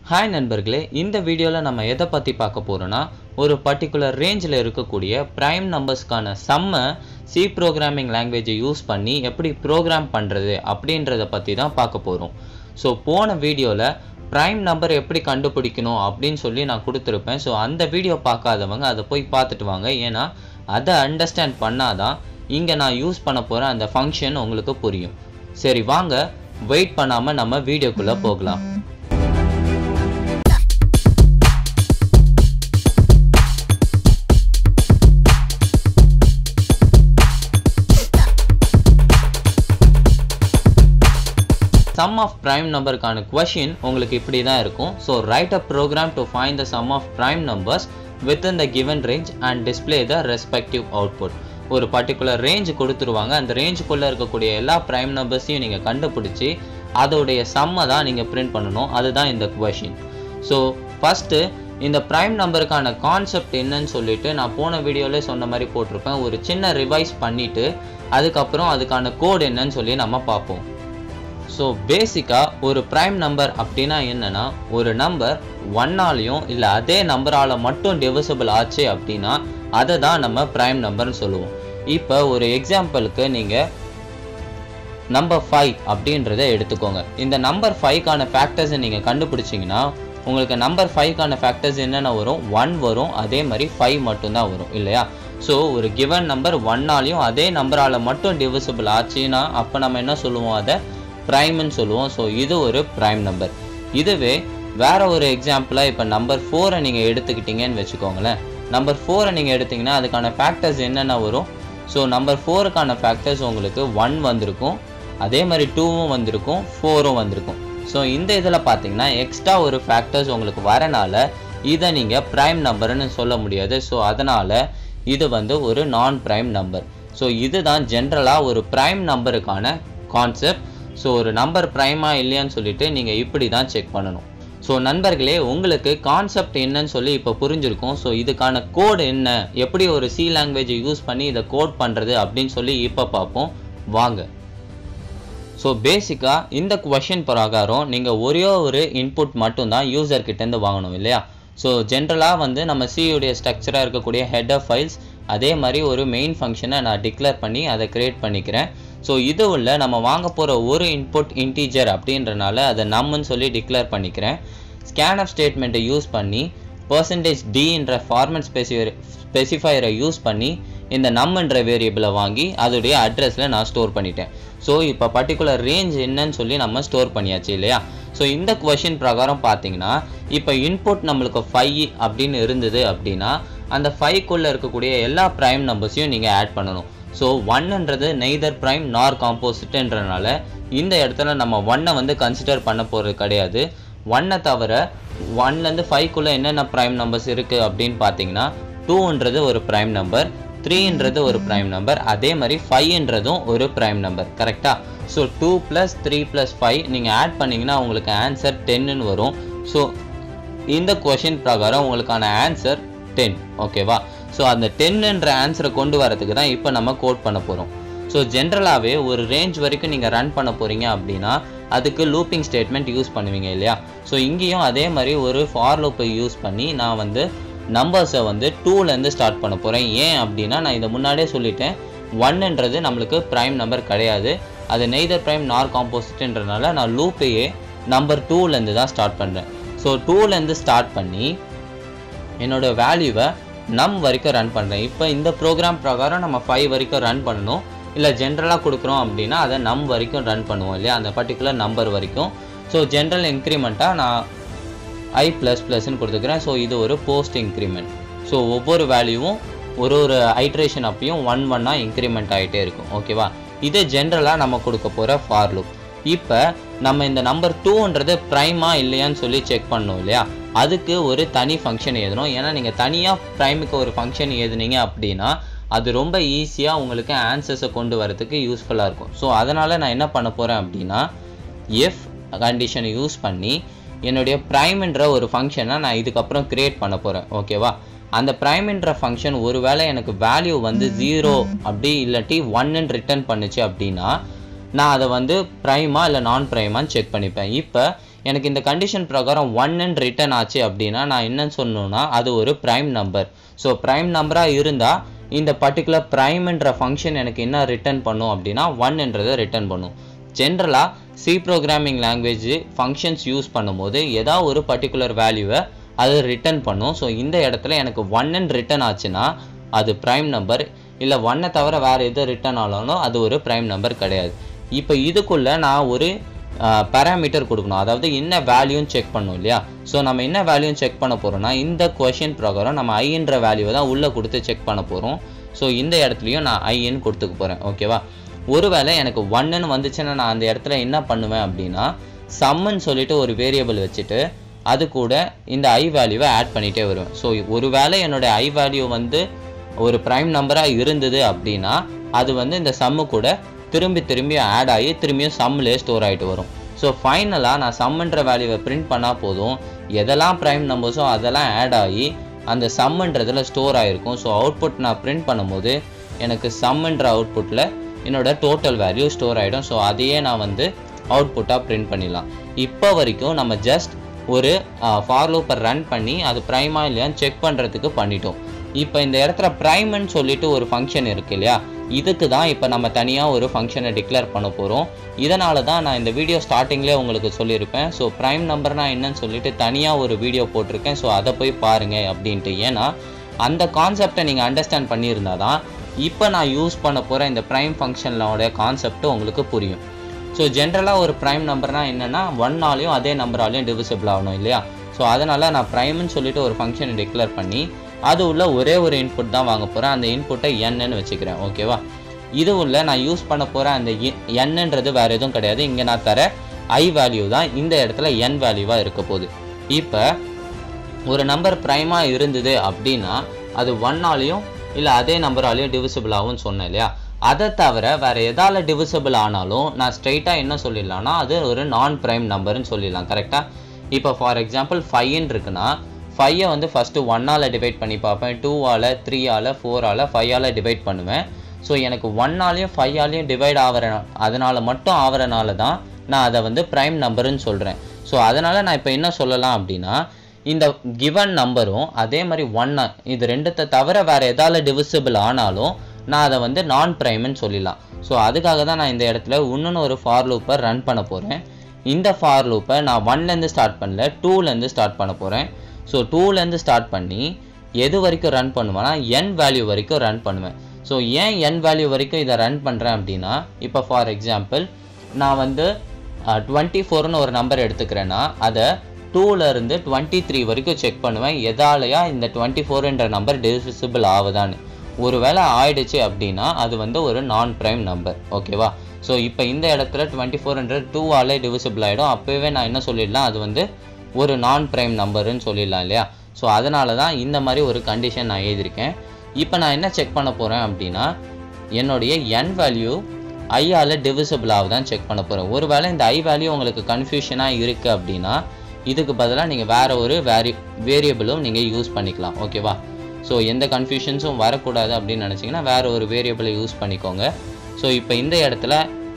hi நண்பர்களே இந்த வீடியோவில் நம்ம எதை பற்றி பார்க்க போகிறோன்னா ஒரு பர்டிகுலர் ரேஞ்சில் இருக்கக்கூடிய ப்ரைம் நம்பர்ஸ்க்கான செம்ம சி ப்ரோக்ராமிங் லாங்குவேஜை யூஸ் பண்ணி எப்படி ப்ரோக்ராம் பண்ணுறது அப்படின்றத பற்றி தான் பார்க்க போகிறோம் ஸோ போன வீடியோவில் ப்ரைம் நம்பர் எப்படி கண்டுபிடிக்கணும் அப்படின்னு சொல்லி நான் கொடுத்துருப்பேன் ஸோ அந்த வீடியோ பார்க்காதவங்க அதை போய் பார்த்துட்டு வாங்க ஏன்னா அதை அண்டர்ஸ்டாண்ட் பண்ணாதான் இங்கே நான் யூஸ் பண்ண போகிற அந்த ஃபங்க்ஷன் உங்களுக்கு புரியும் சரி வாங்க வெயிட் பண்ணாமல் நம்ம வீடியோக்குள்ளே போகலாம் சம் ஆஃப் ப்ரைம் நம்பருக்கான கொஷின் உங்களுக்கு இப்படி தான் இருக்கும் so write a program to find the sum of prime numbers within the given range and display the respective output ஒரு பர்டிகுலர் ரேஞ்ச் கொடுத்துருவாங்க அந்த ரேஞ்சுக்குள்ளே இருக்கக்கூடிய எல்லா ப்ரைம் நம்பர்ஸையும் நீங்கள் கண்டுபிடிச்சி அதோடைய சம்மை தான் நீங்கள் பிரிண்ட் பண்ணணும் அதுதான் இந்த கொஷின் ஸோ ஃபஸ்ட்டு இந்த ப்ரைம் நம்பருக்கான கான்செப்ட் என்னன்னு சொல்லிட்டு நான் போன வீடியோவில் சொன்ன மாதிரி போட்டிருப்பேன் ஒரு சின்ன ரிவைஸ் பண்ணிவிட்டு அதுக்கப்புறம் அதுக்கான கோட் என்னன்னு சொல்லி நம்ம பார்ப்போம் ஸோ பேசிக்காக ஒரு ப்ரைம் நம்பர் அப்படின்னா என்னென்னா ஒரு நம்பர் ஒன்னாலையும் இல்லை அதே நம்பரால் மட்டும் டிவிசபிள் ஆச்சு அப்படின்னா அதை தான் நம்ம ப்ரைம் நம்பர்னு சொல்லுவோம் இப்போ ஒரு எக்ஸாம்பிளுக்கு நீங்கள் நம்பர் ஃபைவ் அப்படின்றத எடுத்துக்கோங்க இந்த நம்பர் ஃபைவ்க்கான ஃபேக்டர்ஸை நீங்கள் கண்டுபிடிச்சிங்கன்னா உங்களுக்கு நம்பர் ஃபைவ்க்கான ஃபேக்டர்ஸ் என்னென்ன வரும் ஒன் வரும் அதே மாதிரி ஃபைவ் மட்டும்தான் வரும் இல்லையா ஸோ ஒரு கிவன் நம்பர் ஒன்னாலையும் அதே நம்பரால் மட்டும் டிவிசிபிள் ஆச்சுன்னா அப்போ நம்ம என்ன சொல்லுவோம் அதை ப்ரைம்னு சொல்லுவோம் ஸோ இது ஒரு ப்ரைம் நம்பர் இதுவே வேற ஒரு எக்ஸாம்பிளாக இப்போ நம்பர் ஃபோரை நீங்கள் எடுத்துக்கிட்டீங்கன்னு வச்சுக்கோங்களேன் நம்பர் ஃபோரை நீங்கள் எடுத்தீங்கன்னா அதுக்கான ஃபேக்டர்ஸ் என்னென்ன வரும் ஸோ நம்பர் ஃபோருக்கான ஃபேக்டர்ஸ் உங்களுக்கு ஒன் வந்திருக்கும் அதே மாதிரி டூவும் வந்திருக்கும் ஃபோரும் வந்திருக்கும் ஸோ இந்த இதில் பார்த்தீங்கன்னா எக்ஸ்ட்ரா ஒரு ஃபேக்டர்ஸ் உங்களுக்கு வரனால இதை நீங்கள் ப்ரைம் நம்பர்னு சொல்ல முடியாது ஸோ அதனால் இது வந்து ஒரு நான் ப்ரைம் நம்பர் ஸோ இதுதான் ஜென்ரலாக ஒரு ப்ரைம் நம்பருக்கான கான்செப்ட் ஸோ ஒரு நம்பர் ப்ரைமா இல்லையான்னு சொல்லிட்டு நீங்கள் இப்படி தான் செக் பண்ணணும் ஸோ நண்பர்களே உங்களுக்கு கான்செப்ட் என்னன்னு சொல்லி இப்போ புரிஞ்சிருக்கும் ஸோ இதுக்கான கோட் என்ன எப்படி ஒரு சி லாங்குவேஜை யூஸ் பண்ணி இதை கோட் பண்ணுறது அப்படின்னு சொல்லி இப்போ பார்ப்போம் வாங்க ஸோ பேசிக்காக இந்த கொஷின் பிரகாரம் நீங்கள் ஒரே ஒரு இன்புட் மட்டும்தான் யூசர் கிட்டேருந்து வாங்கணும் இல்லையா ஸோ ஜென்ரலாக வந்து நம்ம சியுடைய ஸ்ட்ரக்சராக இருக்கக்கூடிய ஹெடர் ஃபைல்ஸ் அதே மாதிரி ஒரு மெயின் ஃபங்க்ஷனை நான் டிக்ளேர் பண்ணி அதை க்ரியேட் பண்ணிக்கிறேன் ஸோ இது உள்ள நம்ம வாங்க போகிற ஒரு இன்புட் இன்டீஜர் அப்படின்றனால அதை நம்மன்னு சொல்லி டிக்ளேர் பண்ணிக்கிறேன் ஸ்கேன்அப் ஸ்டேட்மெண்ட்டை யூஸ் பண்ணி பர்சன்டேஜ் டின்ற ஃபார்மட் ஸ்பெசிஃபை ஸ்பெசிஃபையரை யூஸ் பண்ணி இந்த நம்மன்ற வேரியபிளை வாங்கி அதோடைய அட்ரஸில் நான் ஸ்டோர் பண்ணிட்டேன் ஸோ இப்போ பர்டிகுலர் ரேஞ்ச் என்னன்னு சொல்லி நம்ம ஸ்டோர் பண்ணியாச்சு இல்லையா ஸோ இந்த கொஷின் பிரகாரம் பார்த்தீங்கன்னா இப்போ இன்புட் நம்மளுக்கு ஃபைவ் அப்படின்னு இருந்தது அப்படின்னா அந்த ஃபைவ்க்குள்ளே இருக்கக்கூடிய எல்லா ப்ரைம் நம்பர்ஸையும் நீங்கள் ஆட் பண்ணணும் ஸோ ஒன்னுன்றது நெய்தர் ப்ரைம் நார் காம்போசிட்ன்றனால இந்த இடத்துல நம்ம ஒன்னை வந்து கன்சிடர் பண்ண போகிறது கிடையாது ஒன்னை தவிர ஒன்லேருந்து ஃபைவ்க்குள்ளே என்னென்ன ப்ரைம் நம்பர்ஸ் இருக்குது அப்படின்னு பார்த்தீங்கன்னா டூன்றது ஒரு ப்ரைம் நம்பர் த்ரீன்றது ஒரு ப்ரைம் நம்பர் அதே மாதிரி ஃபைவ்ன்றதும் ஒரு ப்ரைம் நம்பர் கரெக்டாக so two plus three plus five நீங்கள் ஆட் பண்ணிங்கன்னா உங்களுக்கு ஆன்சர் டென்னு வரும் ஸோ இந்த கொஷின் பிரகாரம் உங்களுக்கான ஆன்சர் டென் ஓகேவா ஸோ அந்த டென்னுன்ற ஆன்சரை கொண்டு வரதுக்கு தான் இப்போ நம்ம கோட் பண்ண போகிறோம் ஸோ ஜென்ரலாகவே ஒரு ரேஞ்ச் வரைக்கும் நீங்கள் ரன் பண்ண போகிறீங்க அப்படின்னா அதுக்கு லூப்பிங் ஸ்டேட்மெண்ட் யூஸ் பண்ணுவீங்க இல்லையா ஸோ இங்கேயும் அதே மாதிரி ஒரு ஃபார் லூப்பை யூஸ் பண்ணி நான் வந்து நம்பர்ஸை வந்து டூலேருந்து ஸ்டார்ட் பண்ண போகிறேன் ஏன் அப்படின்னா நான் இதை முன்னாடியே சொல்லிட்டேன் ஒன்னுன்றது நம்மளுக்கு ப்ரைம் நம்பர் கிடையாது அது நெய்தர் ப்ரைம் நார் காம்போசிட்ன்றனால நான் லூப்பையே நம்பர் டூலேருந்து தான் ஸ்டார்ட் பண்ணுறேன் ஸோ டூலேருந்து ஸ்டார்ட் பண்ணி என்னோடய வேல்யூவை நம் வரைக்கும் ரன் பண்ணுறேன் இப்போ இந்த ப்ரோக்ராம் பிரகாரம் நம்ம ஃபைவ் வரைக்கும் ரன் பண்ணணும் இல்லை ஜென்ரலாக கொடுக்குறோம் அப்படின்னா அதை நம் வரைக்கும் ரன் பண்ணுவோம் இல்லையா அந்த பர்டிகுலர் நம்பர் வரைக்கும் ஸோ ஜென்ரல் இன்க்ரிமெண்ட்டாக நான் ஐ ப்ளஸ் ப்ளஸ்ன்னு கொடுத்துக்கிறேன் ஸோ இது ஒரு போஸ்ட் இன்க்ரிமெண்ட் ஸோ ஒவ்வொரு வேல்யூவும் ஒரு ஒரு ஐட்ரேஷன் அப்பையும் ஒன் ஒன்னாக இன்க்ரிமெண்ட் ஆகிட்டே இருக்கும் ஓகேவா இது ஜென்ரலாக நம்ம கொடுக்க போகிற ஃபார் லுக் இப்போ நம்ம இந்த நம்பர் டூன்றது ப்ரைமா இல்லையான்னு சொல்லி செக் பண்ணோம் இல்லையா அதுக்கு ஒரு தனி ஃபங்க்ஷன் எழுதணும் ஏன்னா நீங்கள் தனியாக ப்ரைமுக்கு ஒரு ஃபங்க்ஷன் எழுதுனீங்க அப்படின்னா அது ரொம்ப ஈஸியாக உங்களுக்கு ஆன்சர்ஸை கொண்டு வரதுக்கு யூஸ்ஃபுல்லாக இருக்கும் ஸோ அதனால் நான் என்ன பண்ண போகிறேன் அப்படின்னா எஃப் கண்டிஷனை யூஸ் பண்ணி என்னுடைய ப்ரைம்ன்ற ஒரு ஃபங்க்ஷனை நான் இதுக்கப்புறம் க்ரியேட் பண்ண போகிறேன் ஓகேவா அந்த ப்ரைம்ன்ற ஃபங்க்ஷன் ஒருவேளை எனக்கு வேல்யூ வந்து ஜீரோ அப்படி இல்லாட்டி ஒன்னு ரிட்டர்ன் பண்ணுச்சு அப்படின்னா நான் அதை வந்து ப்ரைமா இல்லை நான் ப்ரைமான்னு செக் பண்ணிப்பேன் இப்போ எனக்கு இந்த கண்டிஷன் பிரகாரம் ஒன்னு ரிட்டர்ன் ஆச்சு அப்படின்னா நான் என்னன்னு சொல்லணும்னா அது ஒரு ப்ரைம் நம்பர் ஸோ ப்ரைம் நம்பராக இருந்தால் இந்த பர்டிகுலர் ப்ரைம்ன்ற ஃபங்க்ஷன் எனக்கு என்ன ரிட்டர்ன் பண்ணும் அப்படின்னா ஒன்ன்றதை ரிட்டர்ன் பண்ணும் ஜென்ரலாக C programming language functions use பண்ணும்போது ஏதாவது ஒரு பர்டிகுலர் வேல்யூவை அது ரிட்டர்ன் பண்ணும் ஸோ இந்த இடத்துல எனக்கு ஒன்னு ரிட்டர்ன் ஆச்சுன்னா அது ப்ரைம் நம்பர் இல்லை ஒன்னை தவிர வேறு எது ரிட்டர்ன் ஆனாலும் அது ஒரு ப்ரைம் நம்பர் கிடையாது இப்போ இதுக்குள்ளே நான் ஒரு பேராமீட்டர் கொடுக்கணும் அதாவது என்ன வேல்யூன்னு செக் பண்ணும் இல்லையா ஸோ நம்ம என்ன வேல்யூன்னு செக் பண்ண போகிறோம்னா இந்த கொஷின் பிரகாரம் நம்ம ஐன்ற வேல்யூவை தான் உள்ளே கொடுத்து செக் பண்ண போகிறோம் ஸோ இந்த இடத்துலையும் நான் ஐன்னு கொடுத்துக்க போகிறேன் ஓகேவா ஒருவேளை எனக்கு ஒன்னுன்னு வந்துச்சுன்னா நான் அந்த இடத்துல என்ன பண்ணுவேன் அப்படின்னா சம்முன்னு சொல்லிட்டு ஒரு வேரியபிள் வச்சுட்டு அது கூட இந்த ஐ வேல்யூவை ஆட் பண்ணிகிட்டே வருவேன் ஸோ ஒருவேளை என்னுடைய ஐ வேல்யூ வந்து ஒரு ப்ரைம் நம்பராக இருந்தது அப்படின்னா அது வந்து இந்த சம்மு கூட திரும்பி திரும்பி ஆட் ஆகி திரும்பியும் சம்மிலே ஸ்டோர் ஆகிட்டு வரும் ஸோ ஃபைனலாக நான் சம்முன்ற வேல்யூவை பிரிண்ட் பண்ணால் போதும் எதெல்லாம் ப்ரைம் நம்பர்ஸோ அதெல்லாம் ஆட் ஆகி அந்த சம்முன்றதில் ஸ்டோர் ஆகிருக்கும் ஸோ அவுட்புட் நான் பிரிண்ட் பண்ணும்போது எனக்கு சம்முன்ற அவுட்புட்டில் என்னோட டோட்டல் வேல்யூ ஸ்டோர் ஆகிடும் ஸோ அதையே நான் வந்து அவுட்புட்டாக பிரிண்ட் பண்ணிடலாம் இப்போ வரைக்கும் நம்ம ஜஸ்ட் ஒரு ஃபார் லூப்பை ரன் பண்ணி அது ப்ரைமா இல்லையான்னு செக் பண்ணுறதுக்கு பண்ணிட்டோம் இப்போ இந்த இடத்துல ப்ரைம்னு சொல்லிட்டு ஒரு ஃபங்க்ஷன் இருக்கு இல்லையா இதுக்கு தான் இப்போ நம்ம தனியாக ஒரு ஃபங்க்ஷனை டிக்ளேர் பண்ண போகிறோம் இதனால தான் நான் இந்த வீடியோ ஸ்டார்டிங்லேயே உங்களுக்கு சொல்லியிருப்பேன் ஸோ ப்ரைம் நம்பர்னா என்னன்னு சொல்லிட்டு தனியாக ஒரு வீடியோ போட்டிருக்கேன் ஸோ அதை போய் பாருங்கள் அப்படின்ட்டு ஏன்னா அந்த கான்செப்டை நீங்கள் அண்டர்ஸ்டாண்ட் பண்ணியிருந்தா தான் இப்போ நான் யூஸ் பண்ண போகிற இந்த ப்ரைம் ஃபங்க்ஷனோட கான்செப்ட் உங்களுக்கு புரியும் ஸோ ஜென்ரலாக ஒரு ப்ரைம் நம்பர்னா என்னென்னா ஒன்னாலையும் அதே நம்பராலையும் டிவிசிபிள் ஆகணும் இல்லையா ஸோ அதனால் நான் ப்ரைம்னு சொல்லிட்டு ஒரு ஃபங்க்ஷனை டிக்ளேர் பண்ணி அது உள்ள ஒரே ஒரு இன்புட் தான் வாங்க போகிறேன் அந்த இன்புட்டை என்னன்னு வச்சுக்கிறேன் ஓகேவா இது உள்ள நான் யூஸ் பண்ண போகிற அந்த என்னன்றது வேறு எதுவும் கிடையாது இங்கே நான் தர ஐ வேல்யூ தான் இந்த இடத்துல என் வேல்யூவாக இருக்க போகுது இப்போ ஒரு நம்பர் ப்ரைமாக இருந்தது அப்படின்னா அது ஒன்னாலையும் இல்லை அதே நம்பராலையும் டிவிசிபிள் ஆகும்னு சொன்னேன் இல்லையா அதை தவிர வேறு எதால் டிவிசிபிள் ஆனாலும் நான் ஸ்ட்ரைட்டாக என்ன சொல்லிடலாம்னா அது ஒரு நான் ப்ரைம் நம்பர்னு சொல்லிடலாம் கரெக்டாக இப்போ ஃபார் எக்ஸாம்பிள் ஃபைவ்னு இருக்குன்னா ஃபைவை வந்து ஃபஸ்ட்டு ஒன்னால் டிவைட் பண்ணி பார்ப்பேன் டூவால் த்ரீயால் ஃபோரால் ஃபைவால் டிவைட் பண்ணுவேன் ஸோ எனக்கு ஒன்னாலையும் ஃபைவாலையும் டிவைட் ஆகிற அதனால் மட்டும் ஆகிறனால தான் நான் அதை வந்து ப்ரைம் நம்பருன்னு சொல்கிறேன் ஸோ அதனால் நான் இப்போ என்ன சொல்லலாம் அப்படின்னா இந்த கிவன் நம்பரும் அதே மாதிரி ஒன்னா இது ரெண்டுத்தை தவிர வேறு எதால் டிவிசிபிள் ஆனாலும் நான் அதை வந்து நான் ப்ரைம்னு சொல்லிடலாம் ஸோ அதுக்காக தான் நான் இந்த இடத்துல இன்னொன்று ஒரு ஃபார் லூப்பை ரன் பண்ண போகிறேன் இந்த ஃபார் லூப்பை நான் ஒன்லேருந்து ஸ்டார்ட் பண்ணல டூலேருந்து ஸ்டார்ட் பண்ண போகிறேன் ஸோ டூலேருந்து ஸ்டார்ட் பண்ணி எது வரைக்கும் ரன் பண்ணுவேன்னா என் வேல்யூ வரைக்கும் ரன் பண்ணுவேன் ஸோ ஏன் என் வேல்யூ வரைக்கும் இதை ரன் பண்ணுறேன் அப்படின்னா இப்போ ஃபார் எக்ஸாம்பிள் நான் வந்து டுவெண்ட்டி ஃபோர்னு ஒரு நம்பர் எடுத்துக்கிறேன்னா அதை டூலேருந்து டுவெண்ட்டி த்ரீ வரைக்கும் செக் பண்ணுவேன் எதாலையா இந்த டுவெண்ட்டி ஃபோர்ன்ற நம்பர் டிவிசிபிள் ஆகுதான்னு ஒருவேளை ஆயிடுச்சு அப்படின்னா அது வந்து ஒரு நான் ப்ரைம் நம்பர் ஓகேவா ஸோ இப்போ இந்த இடத்துல டுவெண்ட்டி ஃபோர்ன்றது டூவாலே டிவிசிபிள் ஆகிடும் அப்போவே நான் என்ன சொல்லிடலாம் அது வந்து ஒரு நான் ப்ரைம் நம்பருன்னு சொல்லிடலாம் இல்லையா ஸோ அதனால தான் இந்த மாதிரி ஒரு கண்டிஷன் நான் எழுதியிருக்கேன் இப்போ நான் என்ன செக் பண்ண போகிறேன் அப்படின்னா என்னுடைய என் வேல்யூ ஐயால் டிவிசிபிள் ஆகுதான்னு செக் பண்ண போகிறேன் ஒருவேளை இந்த ஐ வேல்யூ உங்களுக்கு கன்ஃபியூஷனாக இருக்குது அப்படின்னா இதுக்கு பதிலாக நீங்கள் வேறு ஒரு வேரி வேரியபிளும் நீங்கள் யூஸ் பண்ணிக்கலாம் ஓகேவா ஸோ எந்த கன்ஃபியூஷன்ஸும் வரக்கூடாது அப்படின்னு நினச்சிங்கன்னா வேறு ஒரு வேரியபிளை யூஸ் பண்ணிக்கோங்க ஸோ இப்போ இந்த இடத்துல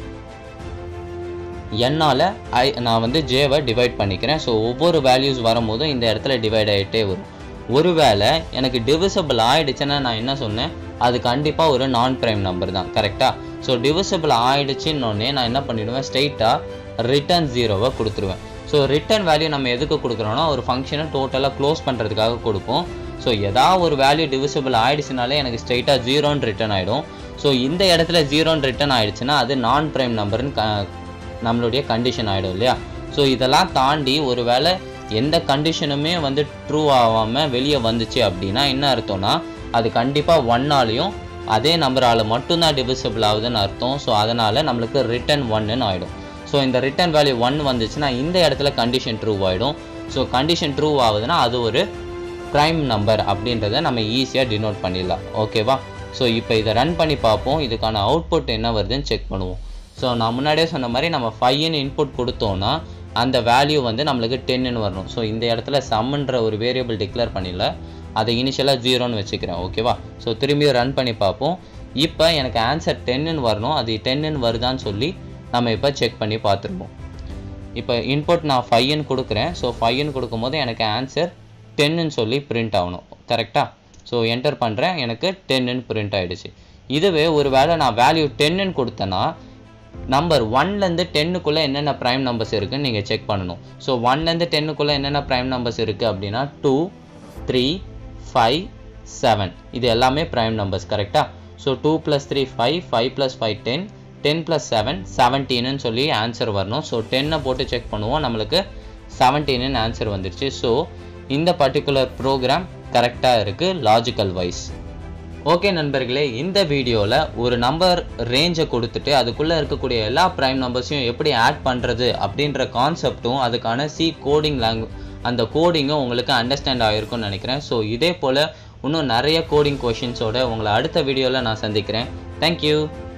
என்னால் ஐ நான் வந்து ஜேவை டிவைட் பண்ணிக்கிறேன் ஸோ ஒவ்வொரு வேல்யூஸ் வரும்போதும் இந்த இடத்துல டிவைட் ஆகிட்டே வரும் ஒருவேளை எனக்கு டிவிசபிள் ஆயிடுச்சுன்னா நான் என்ன சொன்னேன் அது கண்டிப்பாக ஒரு நான் ப்ரைம் நம்பர் தான் கரெக்டாக ஸோ டிவிசபிள் ஆயிடுச்சுன்னொடனே நான் என்ன பண்ணிடுவேன் ஸ்ட்ரெயிட்டாக ரிட்டர்ன் ஜீரோவை கொடுத்துருவேன் ஸோ ரிட்டர்ன் வேல்யூ நம்ம எதுக்கு கொடுக்குறோன்னா ஒரு ஃபங்க்ஷனை டோட்டலாக க்ளோஸ் பண்ணுறதுக்காக கொடுப்போம் ஸோ ஏதாவது ஒரு வேல்யூ டிவிசிபிள் ஆயிடுச்சுனாலே எனக்கு ஸ்ட்ரெயிட்டாக ஜீரோன்னு ரிட்டர்ன் ஆகிடும் ஸோ இந்த இடத்துல ஜீரோன்னு ரிட்டர்ன் ஆயிடுச்சுன்னா அது நான் ப்ரைம் நம்பர்னு க நம்மளுடைய கண்டிஷன் ஆகிடும் இல்லையா ஸோ இதெல்லாம் தாண்டி ஒரு வேளை எந்த கண்டிஷனுமே வந்து ட்ரூ ஆகாமல் வெளியே வந்துச்சு அப்படின்னா என்ன அர்த்தம்னா அது கண்டிப்பாக ஒன்னாலையும் அதே நம்பரால் மட்டும்தான் டிவிசிபிள் ஆகுதுன்னு அர்த்தம் ஸோ அதனால் நம்மளுக்கு ரிட்டன் ஒன்னுன்னு ஆகிடும் ஸோ இந்த ரிட்டன் வேல்யூ ஒன் வந்துச்சுன்னா இந்த இடத்துல கண்டிஷன் ட்ரூ ஆகிடும் ஸோ கண்டிஷன் ட்ரூ ஆகுதுன்னா அது ஒரு ப்ரைம் நம்பர் அப்படின்றத நம்ம ஈஸியாக டினோட் பண்ணிடலாம் ஓகேவா ஸோ இப்போ இதை ரன் பண்ணி பார்ப்போம் இதுக்கான அவுட்புட் என்ன வருதுன்னு செக் பண்ணுவோம் ஸோ நான் முன்னாடியே சொன்ன மாதிரி நம்ம ஃபைவ்னு இன்புட் கொடுத்தோன்னா அந்த வேல்யூ வந்து நம்மளுக்கு டென்னு வரணும் ஸோ இந்த இடத்துல சம்ன்ற ஒரு வேரியபிள் டிக்ளேர் பண்ணிடல அதை இனிஷியலாக ஜீரோன்னு வச்சுக்கிறேன் ஓகேவா ஸோ திரும்பியும் ரன் பண்ணி பார்ப்போம் இப்போ எனக்கு ஆன்சர் டென்னு வரணும் அது டென்னு வருதான்னு சொல்லி நம்ம இப்போ செக் பண்ணி பார்த்துருப்போம் இப்போ இன்புட் நான் ஃபைவ்னு கொடுக்குறேன் ஸோ ஃபைவ்னு கொடுக்கும்போது எனக்கு ஆன்சர் டென்னுன்னு சொல்லி பிரிண்ட் ஆகணும் கரெக்டாக ஸோ என்டர் பண்ணுறேன் எனக்கு டென்னுன்னு பிரிண்ட் ஆகிடுச்சு இதுவே ஒரு வேளை நான் வேல்யூ டென்னுன்னு கொடுத்தேன்னா நம்பர் ஒன்லேருந்து டென்னுக்குள்ளே என்னென்ன ப்ரைம் நம்பர்ஸ் இருக்குன்னு நீங்கள் செக் பண்ணணும் ஸோ ஒன்லேருந்து டென்னுக்குள்ளே என்னென்ன ப்ரைம் நம்பர்ஸ் இருக்குது அப்படின்னா டூ த்ரீ ஃபைவ் செவன் இது எல்லாமே ப்ரைம் நம்பர்ஸ் கரெக்டாக so two plus three five five plus five ten ten plus seven செவன்டீன்னு சொல்லி ஆன்சர் வரணும் ஸோ டென்னை போட்டு செக் பண்ணுவோம் நம்மளுக்கு செவன்டீன்னு ஆன்சர் வந்துருச்சு ஸோ இந்த பர்டிகுலர் ப்ரோக்ராம் கரெக்டாக இருக்குது லாஜிக்கல் வைஸ் ஓகே நண்பர்களே இந்த வீடியோவில் ஒரு நம்பர் ரேஞ்சை கொடுத்துட்டு அதுக்குள்ளே இருக்கக்கூடிய எல்லா ப்ரைம் நம்பர்ஸையும் எப்படி ஆட் பண்ணுறது அப்படின்ற கான்செப்ட்டும் அதுக்கான சி கோடிங் லாங்கு அந்த கோடிங்கும் உங்களுக்கு அண்டர்ஸ்டாண்ட் ஆகிருக்கும்னு நினைக்கிறேன் ஸோ இதே போல் இன்னும் நிறைய கோடிங் கொஷின்ஸோட உங்களை அடுத்த வீடியோவில் நான் சந்திக்கிறேன் தேங்க்யூ